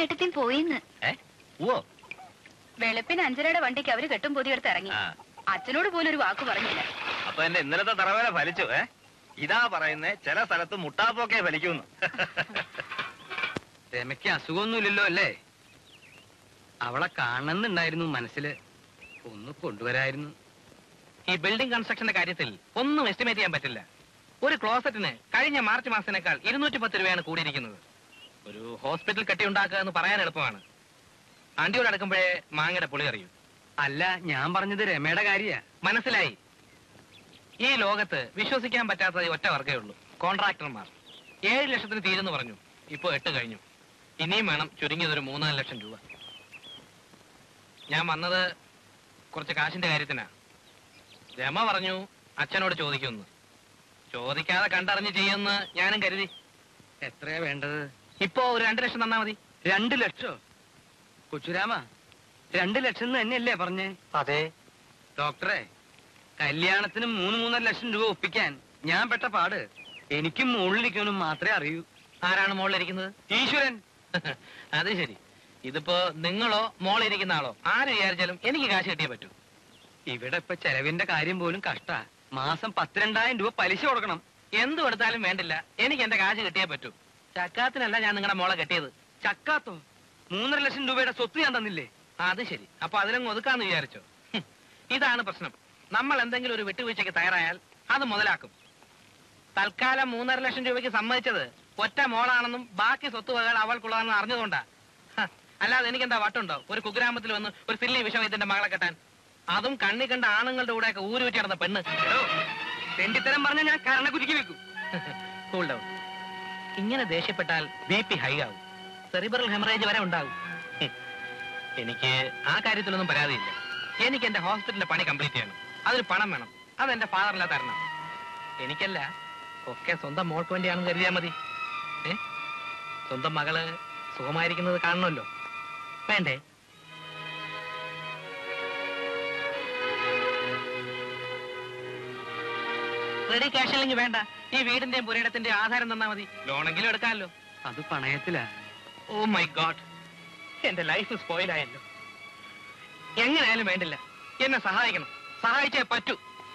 ഏട്ടത്തിൻ പോയിന്ന് ഏ ഓ വെളുപ്പിന് അഞ്ചരയുടെ വണ്ടിക്ക് അവര് കെട്ടും പൊതിയെടുത്ത് ഇറങ്ങി ആ അച്ഛനോട് പോലും ഒരു വാക്ക് പറഞ്ഞില്ല അപ്പൊ എന്റെ ഇന്നലത്തെ തറവേല ഫലിച്ചു ഏ ഇതാ പറയുന്നേ ചില സ്ഥലത്ത് മുട്ടാപ്പോക്കെ ഫലിക്കുന്നു രമയ്ക്ക് അസുഖമൊന്നുമില്ലല്ലോ അല്ലേ അവളെ കാണണമെന്നുണ്ടായിരുന്നു മനസ്സില് ഒന്ന് കൊണ്ടുവരായിരുന്നു ഈ ബിൽഡിംഗ് കൺസ്ട്രക്ഷന്റെ കാര്യത്തിൽ ഒന്നും എസ്റ്റിമേറ്റ് ചെയ്യാൻ പറ്റില്ല ഒരു ക്ലോസറ്റിന് കഴിഞ്ഞ മാർച്ച് മാസത്തിനേക്കാൾ ഇരുന്നൂറ്റി പത്ത് രൂപയാണ് കൂടിയിരിക്കുന്നത് ഒരു ഹോസ്പിറ്റൽ കെട്ടി ഉണ്ടാക്കുക എന്ന് പറയാൻ എളുപ്പമാണ് ആന്റിയോട് അടുക്കുമ്പോഴേ മാങ്ങയുടെ പുളി അറിയൂ അല്ല ഞാൻ പറഞ്ഞത് രമയുടെ കാര്യ മനസ്സിലായി ഈ ലോകത്ത് വിശ്വസിക്കാൻ പറ്റാത്തത് ഈ ഒറ്റ വർഗേ ഉള്ളൂ കോൺട്രാക്ടർമാർ ഏഴ് ലക്ഷത്തിന് തീരുന്നു പറഞ്ഞു ഇപ്പോ എട്ട് കഴിഞ്ഞു ഇനിയും വേണം ചുരുങ്ങിയത് ഒരു മൂന്നാല് ലക്ഷം രൂപ ഞാൻ വന്നത് കുറച്ച് കാശിന്റെ കാര്യത്തിനാ രമ പറഞ്ഞു അച്ഛനോട് ചോദിക്കുമെന്ന് ചോദിക്കാതെ കണ്ടറിഞ്ഞ് ചെയ്യുമെന്ന് ഞാനും കരുതി എത്രയാ വേണ്ടത് ഇപ്പോ ഒരു രണ്ട് ലക്ഷം തന്നാ മതി രണ്ട് ലക്ഷോ കൊച്ചുരാമ രണ്ട് ലക്ഷം എന്ന് തന്നെയല്ലേ പറഞ്ഞേ അതെ ഡോക്ടറെ കല്യാണത്തിന് മൂന്ന് മൂന്നര ലക്ഷം രൂപ ഒപ്പിക്കാൻ ഞാൻ പെട്ട പാട് എനിക്കും മുകളിലിരിക്കാനും മാത്രമേ അറിയൂ ആരാണ് മോളിലിരിക്കുന്നത് ഈശ്വരൻ അത് ശരി ഇതിപ്പോ നിങ്ങളോ മോളിരിക്കുന്ന ആളോ ആര് വിചാരിച്ചാലും എനിക്ക് കാശ് കിട്ടിയേ പറ്റൂ ഇവിടെ ഇപ്പൊ ചെലവിന്റെ കാര്യം പോലും കഷ്ട മാസം പത്തിരണ്ടായിരം രൂപ പലിശ കൊടുക്കണം എന്തു കൊടുത്താലും വേണ്ടില്ല എനിക്ക് എന്റെ കാശ് കിട്ടിയേ പറ്റൂ ചക്കാത്തിനല്ല ഞാൻ നിങ്ങളുടെ മോളെ കെട്ടിയത് ചക്കാത്തോ മൂന്നര ലക്ഷം രൂപയുടെ സ്വത്ത് ഞാൻ തന്നില്ലേ ആ, അത് ശരി അപ്പൊ അതിലങ്ങ് ഒതുക്കാന്ന് വിചാരിച്ചോ ഹും. ഇതാണ് പ്രശ്നം നമ്മൾ എന്തെങ്കിലും ഒരു വിട്ടുവീഴ്ചയ്ക്ക് തയ്യാറായാൽ അത് മുതലാക്കും തൽക്കാലം മൂന്നര ലക്ഷം രൂപയ്ക്ക് സമ്മതിച്ചത് ഒറ്റ മോളാണെന്നും ബാക്കി സ്വത്തുവകകൾ അവൾക്കുള്ളതാണെന്ന് അറിഞ്ഞതുകൊണ്ടാ ഹ, അല്ലാതെ എനിക്കെന്താ വട്ടുണ്ടോ ഒരു കുഗ്രാമത്തിൽ വന്ന് ഒരു സില്ലി വിഷമയത്തിന്റെ മകളെ കെട്ടാൻ അതും കണ്ണി കണ്ട ആണുങ്ങളുടെ കൂടെയൊക്കെ ഊരുവിറ്റി നടന്ന പെണ്ണ് എടോ തെണ്ടിത്തരം പറഞ്ഞ ഞാൻ കരണ കുരുക്കി വെക്കും കൂൾ ഡൗൺ ഇങ്ങനെ ദേഷ്യപ്പെട്ടാൽ ബി പി ഹൈ ആവും സെറിബറൽ ഹെമറേജ് വരെ ഉണ്ടാവും ഹും. എനിക്ക് ആ കാര്യത്തിലൊന്നും പരാതിയില്ല എനിക്ക് എന്റെ ഹോസ്പിറ്റലിന്റെ പണി കംപ്ലീറ്റ് ചെയ്യണം അതിന് പണം വേണം അത് എന്റെ ഫാദറില്ല തരണം എനിക്കല്ല ഒക്കെ സ്വന്തം മോൾക്ക് വേണ്ടിയാണെന്ന് കരുതിയാൽ മതി ഏ സ്വന്തം മകള് സുഖമായിരിക്കുന്നത് കാണണമല്ലോ വേണ്ടേ റെഡി ക്യാഷ് അല്ലെങ്കിൽ വേണ്ട ഈ വീടിന്റെയും പുരയിടത്തിന്റെയും ആധാരം തന്നാ മതി ലോണെങ്കിലും എടുക്കാമല്ലോ അത് പണയത്തിലാ ഓ മൈ ഗോഡ് എന്റെ ലൈഫ് സ്പോയിൽ ആയല്ലോ എങ്ങനെയായാലും വേണ്ടില്ല എന്നെ സഹായിക്കണം സഹായിച്ചേ പറ്റൂ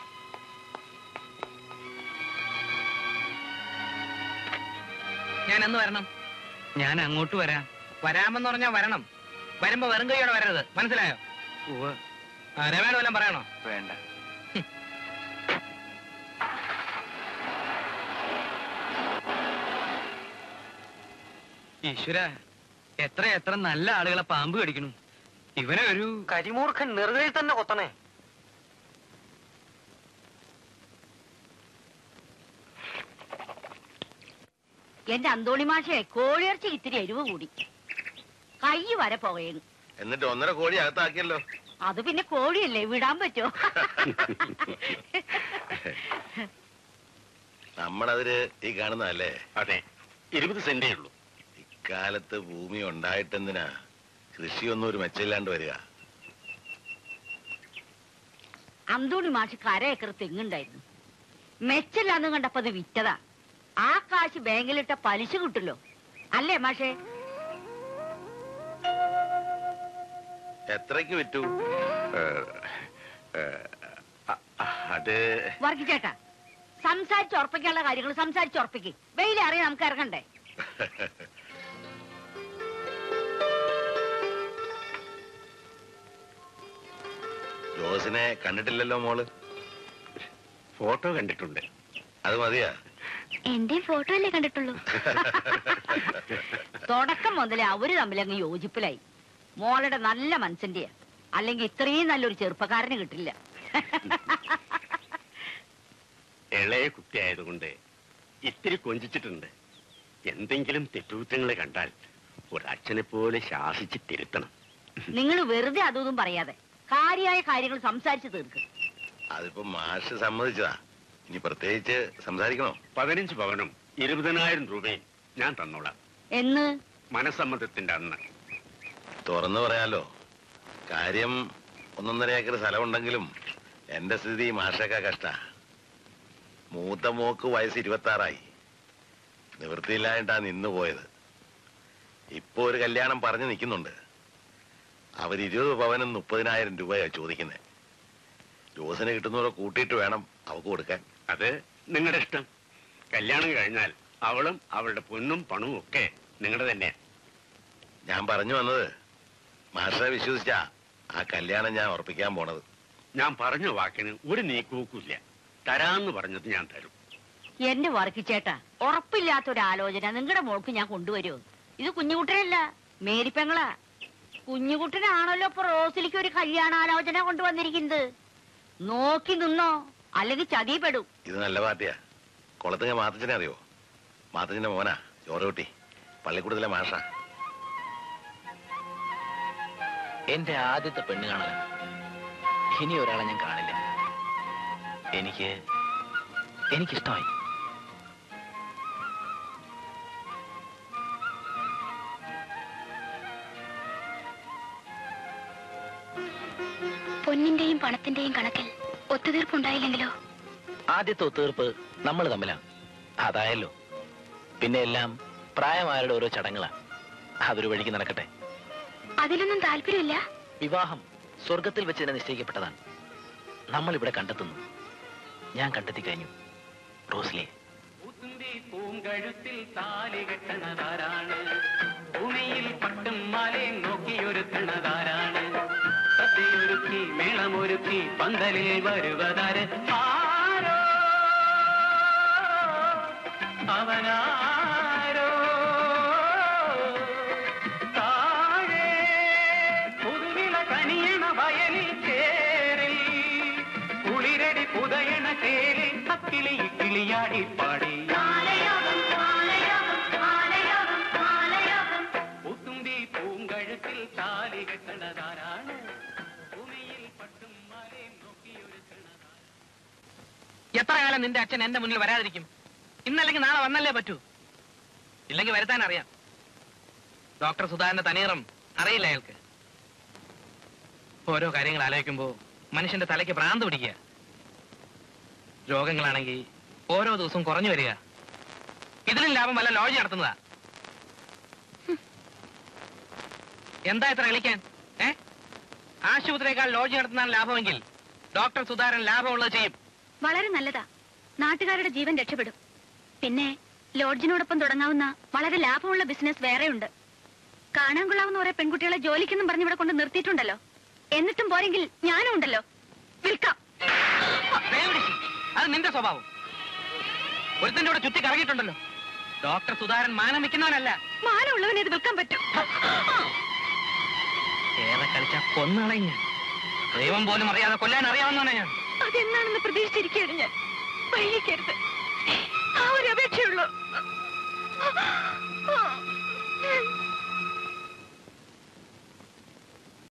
ഞാൻ എന്ന് വരണം ഞാൻ അങ്ങോട്ട് വരാം വരാമെന്ന് പറഞ്ഞാൽ വരണം വരുമ്പോ വെറും കൈയോടെ വരരുത് മനസ്സിലായോ ഉവ്വ് ആ, രമേണ വല്ലതും പറയണോ വേണ്ട ഈശ്വര എത്ര എത്ര നല്ല ആളുകളെ പാമ്പ് കടിക്കണു ഇവനെ ഒരു കരിമൂർഖൻ നെറുകയിൽ തന്നെ കൊത്തണേ എന്റെ അന്തോണി മാഷെ കോഴിയിറച്ചി ഇത്തിരി എരിവ് കൂടി കൈ വരെ പുകയുന്നു എന്നിട്ട് ഒന്നര കോഴി അകത്താക്കിയല്ലോ അത് പിന്നെ കോഴിയല്ലേ വിടാൻ പറ്റോ നമ്മളതില് ഈ കാണുന്നതല്ലേ അതെ ഇരുപത് സെന്റേ ഉള്ളൂ ഇക്കാലത്ത് ഭൂമി ഉണ്ടായിട്ടെന്തിനാ കൃഷിയൊന്നും ഒരു മെച്ചമില്ലാണ്ട് വരിക അന്തോണി മാഷ് കര ഏക്കർ തെങ്ങുണ്ടായിരുന്നു മെച്ചില്ലാന്ന് കണ്ടപ്പോ അത് വിറ്റതാ ആ കാശ് ബാങ്കിലിട്ട പലിശ കിട്ടുമല്ലോ അല്ലേ മാഷേ എത്രയ്ക്ക് വിറ്റു അത് വർഗിച്ചേട്ടാ സംസാരിച്ചുറപ്പിക്കാനുള്ള കാര്യങ്ങൾ സംസാരിച്ചുറപ്പിക്ക് വെയിലെ അറിയാൻ നമുക്ക് ഇറങ്ങണ്ടേ ജോസിനെ കണ്ടിട്ടില്ലല്ലോ മോള് ഫോട്ടോ കണ്ടിട്ടുണ്ട് അത് മതിയാ എന്റെ ഫോട്ടോ അല്ലേ കണ്ടിട്ടുള്ളൂ തുടക്കം മുതലേ അവര് തമ്മിൽ അങ്ങ് യോജിപ്പിലായി മോളുടെ നല്ല മനസ്സിന്റെയാ അല്ലെങ്കിൽ ഇത്രയും നല്ലൊരു ചെറുപ്പക്കാരന് കിട്ടില്ല ഇളയ കുട്ടിയായതുകൊണ്ട് ഇത്തിരി കൊഞ്ചിച്ചിട്ടുണ്ട് എന്തെങ്കിലും തെറ്റുകുറ്റങ്ങൾ കണ്ടാൽ ഒരച്ഛനെ പോലെ ശാസിച്ച് തിരുത്തണം നിങ്ങൾ വെറുതെ അതൊന്നും പറയാതെ കാര്യമായ കാര്യങ്ങൾ സംസാരിച്ചു തീർക്കും അതിപ്പോ മാഷ് സമ്മതിച്ചതാ ഇനി പ്രത്യേകിച്ച് സംസാരിക്കണോ പതിനഞ്ച് പവനും ഇരുപതിനായിരം രൂപയും ഞാൻ തന്നോളാം എന്ന് മനസ്സമ്മതത്തിന്റെ അന്ന് തുറന്നു പറയാലോ കാര്യം ഒന്നൊന്നര ഏക്കർ സ്ഥലമുണ്ടെങ്കിലും എന്റെ സ്ഥിതി മാഷക്ക കഷ്ട മൂത്ത മോക്ക് വയസ്സ് ഇരുപത്തി ആറായി നിവൃത്തിയില്ലായിട്ടാ നിന്ന് പോയത് ഇപ്പൊ ഒരു കല്യാണം പറഞ്ഞു നിൽക്കുന്നുണ്ട് അവർ ഇരുപത് പവനും മുപ്പതിനായിരം രൂപയാ ചോദിക്കുന്നത് ജോസിന് കിട്ടുന്നവരെ കൂട്ടിയിട്ട് വേണം അവക്ക് കൊടുക്കാൻ അത് നിങ്ങളുടെ ഇഷ്ടം കല്യാണം കഴിഞ്ഞാൽ അവളും അവളുടെ പൊന്നും പണവും ഒക്കെ നിങ്ങളുടെ തന്നെയാ ഞാൻ പറഞ്ഞു വന്നത് മാഷെ വിശ്വസിച്ചാ ആ കല്യാണം ഞാൻ ഉറപ്പിക്കാൻ പോണത് ഞാൻ പറഞ്ഞ വാക്കിന് ഒരു നീക്കുവെക്കില്ല തരാന്ന് പറഞ്ഞത് ഞാൻ തരും എന്റെ വർക്കിച്ചേട്ടാ ഉറപ്പില്ലാത്തൊരാലോചന നിങ്ങളുടെ മോൾക്ക് ഞാൻ കൊണ്ടുവരുമോ ഇത് കുഞ്ഞുകുട്ടനല്ല മേരിപ്പെങ്ങളാ കുഞ്ഞുകുട്ടനാണല്ലോ ഇപ്പൊ റോസിലേക്ക് ഒരു കല്യാണാലോചന കൊണ്ടുവന്നിരിക്കുന്നത് നോക്കി നിന്നോ അല്ലെങ്കിൽ ചതിപ്പെടും ഇത് നല്ല പാർട്ടിയാ കുളത്തുങ്ങ മാത്തച്ഛനെ അറിയോ മാത്തച്ഛന്റെ മോനാ ചോറകുട്ടി പള്ളിക്കൂടത്തിലെ മാഷ എന്റെ ആദ്യത്തെ പെണ്ണ് കാണാൻ ഇനി ഒരാളെ ഞാൻ കാണില്ല എനിക്ക് എനിക്കിഷ്ടമായി പൊന്നിന്റെയും പണത്തിന്റെയും കണക്കിൽ ഒത്തുതീർപ്പുണ്ടായില്ലെങ്കിലോ ആദ്യത്തെ ഒത്തീർപ്പ് നമ്മൾ തമ്മിലാണ് അതായല്ലോ പിന്നെ എല്ലാം പ്രായമാരുടെ ഓരോ ചടങ്ങുകളാ അതൊരു വഴിക്ക് നടക്കട്ടെ അതിലൊന്നും താല്പര്യമില്ല വിവാഹം സ്വർഗത്തിൽ വെച്ച് തന്നെ നിശ്ചയിക്കപ്പെട്ടതാണ് നമ്മൾ ഇവിടെ കണ്ടെത്തുന്നു ഞാൻ കണ്ടെത്തി കഴിഞ്ഞു റോസ്ലിയെ പൂങ്കഴുത്തിൽ താലി കെട്ടണതാരാണ് ഭൂമിയിൽ പട്ടും മാലയും നോക്കിയൊരുത്തണതാരാണ് സദ്യയൊരുക്കി മേളമൊരുക്കി പന്തലിൽ വരുവതാര് ആരോ അവനാരോ താഴെ പുതുവിള കനിയണ വയലിൽ ചേരിൽ കുളിരടി പുതയണ ചേരിൽ അക്കിളി കിളിയാടി പാടി പുത്തുമ്പി പൂങ്കഴുത്തിൽ താലി കെട്ടണതാരാണ് ഭൂമിയിൽ പട്ടും മാലയും നോക്കിയൊരുക്കണതാരാണ് എത്ര കാലം നിന്റെ അച്ഛൻ എന്റെ മുന്നിൽ വരാതിരിക്കും ഇന്നല്ലെങ്കിൽ നാളെ വന്നല്ലേ പറ്റൂ ഇല്ലെങ്കിൽ വരുത്താൻ അറിയാം ഡോക്ടർ സുധാകരന്റെ തനീറം അറിയില്ല അയാൾക്ക് ഓരോ കാര്യങ്ങൾ ആലോചിക്കുമ്പോ മനുഷ്യന്റെ തലയ്ക്ക് ഭ്രാന്ത് പിടിക്കുക രോഗങ്ങളാണെങ്കിൽ ഓരോ ദിവസവും കുറഞ്ഞു വരിക ഇതിലും ലാഭം വല്ല ലോഡ്ജ് നടത്തുന്നതാ എന്താ ഇത്ര കളിക്കാൻ ഏ ആശുപത്രിയേക്കാൾ ലോഡ്ജ് നടത്തുന്നതാണ് ലാഭമെങ്കിൽ ഡോക്ടർ സുധാകരൻ ലാഭമുള്ളത് ചെയ്യും വളരെ നല്ലതാ നാട്ടുകാരുടെ ജീവൻ രക്ഷപ്പെടും പിന്നെ ലോഡ്ജിനോടൊപ്പം തുടങ്ങാവുന്ന വളരെ ലാഭമുള്ള ബിസിനസ് വേറെയുണ്ട് കാണാൻ കൊള്ളാവുന്ന കുറെ പെൺകുട്ടികളെ ജോലിക്കെന്നും പറഞ്ഞ് ഇവിടെ കൊണ്ട് നിർത്തിയിട്ടുണ്ടല്ലോ എന്നിട്ടും പോരെങ്കിൽ ഞാനും ഉണ്ടല്ലോ വിൽക്കാം ദേ പിടിക്ക്. അത് നിന്റെ സ്വഭാവം ഒരുത്തന്റെ കൂടെ ചുറ്റി കറങ്ങിയിട്ടുണ്ടല്ലോ ഡോക്ടർ സുധാകരൻ മാനം വെക്കുന്നവനല്ല മാനമുള്ളവനെ ഇത് വിൽക്കാൻ പറ്റും ഏറെ കളിച്ച കൊന്നളയും ഞാൻ ദൈവം പോലും അറിയാതെ കൊല്ലാൻ അറിയാവുന്നവനാ ഞാൻ അതെന്നാണെന്ന് പ്രതീക്ഷിച്ചിരിക്കുകയാണ് ഞാൻ വൈകിക്കരുത് ആ ഒരു അപേക്ഷയുള്ളൂ